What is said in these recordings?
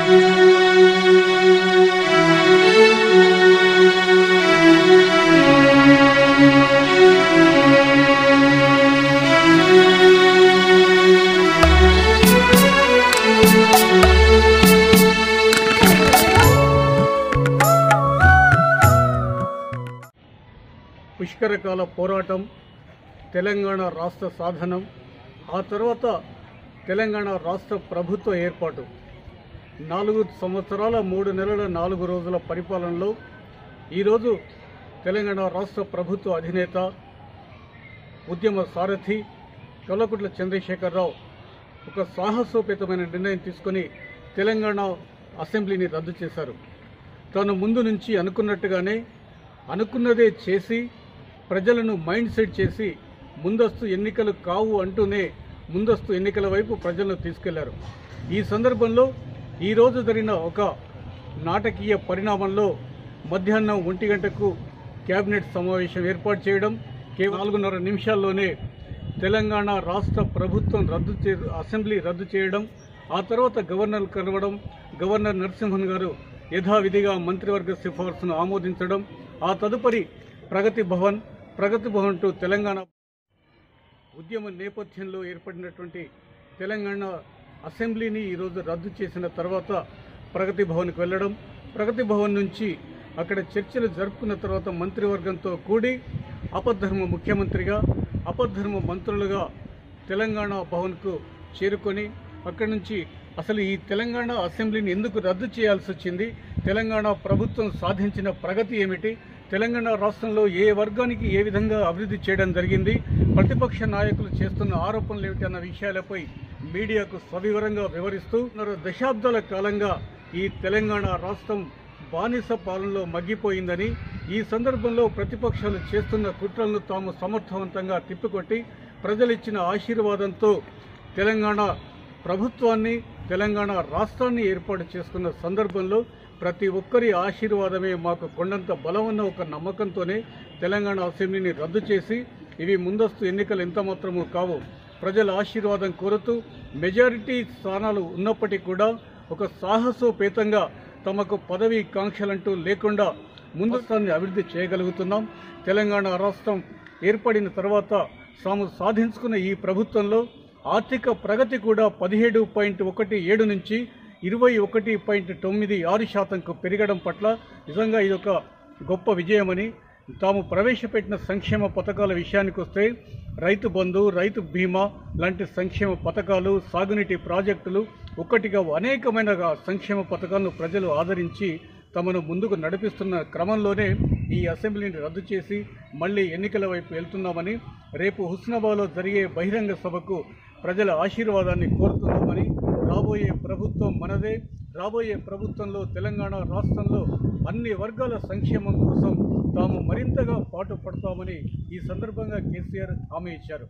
పుష్కరకాల పోరాటం తెలంగాణ రాష్ట్ర సాధనం ఆ తర్వాత తెలంగాణ రాష్ట్ర ప్రభుత్వ ఏర్పాటు నాలుగు సంవత్సరాల మూడు నెలల నాలుగు రోజుల పరిపాలనలో ఈరోజు తెలంగాణ రాష్ట్ర ప్రభుత్వ అధినేత ఉద్యమ సారథి కల్లకుట్ల చంద్రశేఖరరావు ఒక సాహసోపేతమైన నిర్ణయం తీసుకొని తెలంగాణ అసెంబ్లీని రద్దు చేశారు తాను ముందు నుంచి అనుకున్నట్టుగానే అనుకున్నదే చేసి ప్రజలను మైండ్ సెట్ చేసి ముందస్తు ఎన్నికలు కావు అంటూనే ముందస్తు ఎన్నికల వైపు ప్రజలను తీసుకెళ్లారు ఈ సందర్భంలో ఈరోజు జరిగిన ఒక నాటకీయ పరిణామంలో మధ్యాహ్నం ఒంటి గంటకు కేబినెట్ సమావేశం ఏర్పాటు చేయడం కేవలం నాలుగున్నర నిమిషాల్లోనే తెలంగాణ రాష్ట్ర ప్రభుత్వం రద్దు చే అసెంబ్లీ రద్దు చేయడం ఆ తర్వాత గవర్నర్ కలవడం గవర్నర్ నరసింహన్ గారు యథావిధిగా మంత్రివర్గ సిఫార్సును ఆమోదించడం ఆ తదుపరి ప్రగతి భవన్ ప్రగతి భవన్ టు తెలంగాణ ఉద్యమ నేపథ్యంలో ఏర్పడినటువంటి తెలంగాణ అసెంబ్లీని ఈరోజు రద్దు చేసిన తర్వాత ప్రగతి భవన్కి వెళ్ళడం ప్రగతి భవన్ నుంచి అక్కడ చర్చలు జరుపుకున్న తర్వాత మంత్రివర్గంతో కూడి అపద్ధర్మ ముఖ్యమంత్రిగా అపద్ధర్మ మంత్రులుగా తెలంగాణ భవన్కు చేరుకొని అక్కడి నుంచి అసలు ఈ తెలంగాణ అసెంబ్లీని ఎందుకు రద్దు చేయాల్సి వచ్చింది తెలంగాణ ప్రభుత్వం సాధించిన ప్రగతి ఏమిటి తెలంగాణ రాష్ట్రంలో ఏ వర్గానికి ఏ విధంగా అభివృద్ధి చేయడం జరిగింది ప్రతిపక్ష నాయకులు చేస్తున్న ఆరోపణలు ఏమిటి అన్న విషయాలపై మీడియాకు సవివరంగా వివరిస్తూ మరో దశాబ్దాల కాలంగా ఈ తెలంగాణ రాష్ట్రం బానిస పాలనలో మగ్గిపోయిందని ఈ సందర్భంలో ప్రతిపక్షాలు చేస్తున్న కుట్రలను తాము సమర్థవంతంగా తిప్పికొట్టి ప్రజలిచ్చిన ఆశీర్వాదంతో తెలంగాణ ప్రభుత్వాన్ని తెలంగాణ రాష్ట్రాన్ని ఏర్పాటు చేసుకున్న సందర్భంలో ప్రతి ఒక్కరి ఆశీర్వాదమే మాకు కొండంత బలమన్న ఒక నమ్మకంతోనే తెలంగాణ అసెంబ్లీని రద్దు చేసి ఇవి ముందస్తు ఎన్నికలు ఎంత మాత్రము కావు ప్రజల ఆశీర్వాదం కోరుతూ మెజారిటీ స్థానాలు ఉన్నప్పటికీ కూడా ఒక సాహసోపేతంగా తమకు పదవి కాంక్షలంటూ లేకుండా ముందస్తాన్ని అభివృద్ధి చేయగలుగుతున్నాం తెలంగాణ రాష్ట్రం ఏర్పడిన తర్వాత తాము సాధించుకున్న ఈ ప్రభుత్వంలో ఆర్థిక ప్రగతి కూడా పదిహేడు పాయింట్ ఒకటి ఏడు నుంచి ఇరవై ఒకటి పాయింట్ తొమ్మిది ఆరు శాతంకు పెరగడం పట్ల నిజంగా ఇది ఒక గొప్ప విజయమని తాము ప్రవేశపెట్టిన సంక్షేమ పథకాల విషయానికి వస్తే రైతు బంధు రైతు బీమా లాంటి సంక్షేమ పథకాలు సాగునీటి ప్రాజెక్టులు ఒక్కటిగా అనేకమైన సంక్షేమ పథకాలను ప్రజలు ఆదరించి తమను ముందుకు నడిపిస్తున్న క్రమంలోనే ఈ అసెంబ్లీని రద్దు చేసి మళ్ళీ ఎన్నికల వైపు వెళ్తున్నామని రేపు హుస్నాబాద్లో జరిగే బహిరంగ సభకు ప్రజల ఆశీర్వాదాన్ని కోరుతున్నామని రాబోయే ప్రభుత్వం మనదే రాబోయే ప్రభుత్వంలో తెలంగాణ రాష్ట్రంలో అన్ని వర్గాల సంక్షేమం కోసం తాము మరింతగా పాటు పడతామని ఈ సందర్భంగా కేసీఆర్ హామీ ఇచ్చారు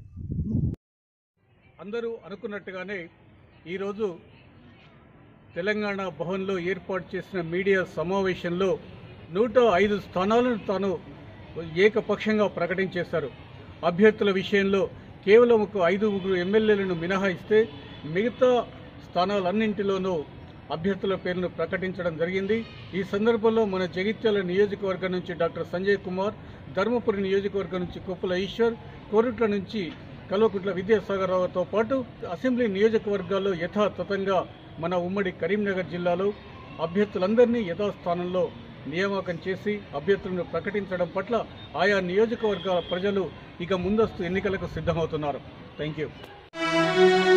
అందరూ అనుకున్నట్టుగానే ఈరోజు తెలంగాణ భవన్లో ఏర్పాటు చేసిన మీడియా సమావేశంలో నూట ఐదు స్థానాలను తాను ఏకపక్షంగా ప్రకటించేశారు అభ్యర్థుల విషయంలో కేవలం ఒక ఐదుగురు ఎమ్మెల్యేలను మినహాయిస్తే మిగతా స్థానాలన్నింటిలోనూ అభ్యర్థుల పేర్లను ప్రకటించడం జరిగింది ఈ సందర్భంలో మన జగిత్యాల నియోజకవర్గం నుంచి డాక్టర్ సంజయ్ కుమార్ ధర్మపురి నియోజకవర్గం నుంచి కొప్పుల ఈశ్వర్ కోరుట్ల నుంచి కల్వకుట్ల విద్యాసాగర్ రావుతో పాటు అసెంబ్లీ నియోజకవర్గాల్లో యథాతథంగా మన ఉమ్మడి కరీంనగర్ జిల్లాలో అభ్యర్థులందరినీ యథాస్థానంలో నియామకం చేసి అభ్యర్థులను ప్రకటించడం పట్ల ఆయా నియోజకవర్గాల ప్రజలు ఇక ముందస్తు ఎన్నికలకు సిద్ధమవుతున్నారు థ్యాంక్ యూ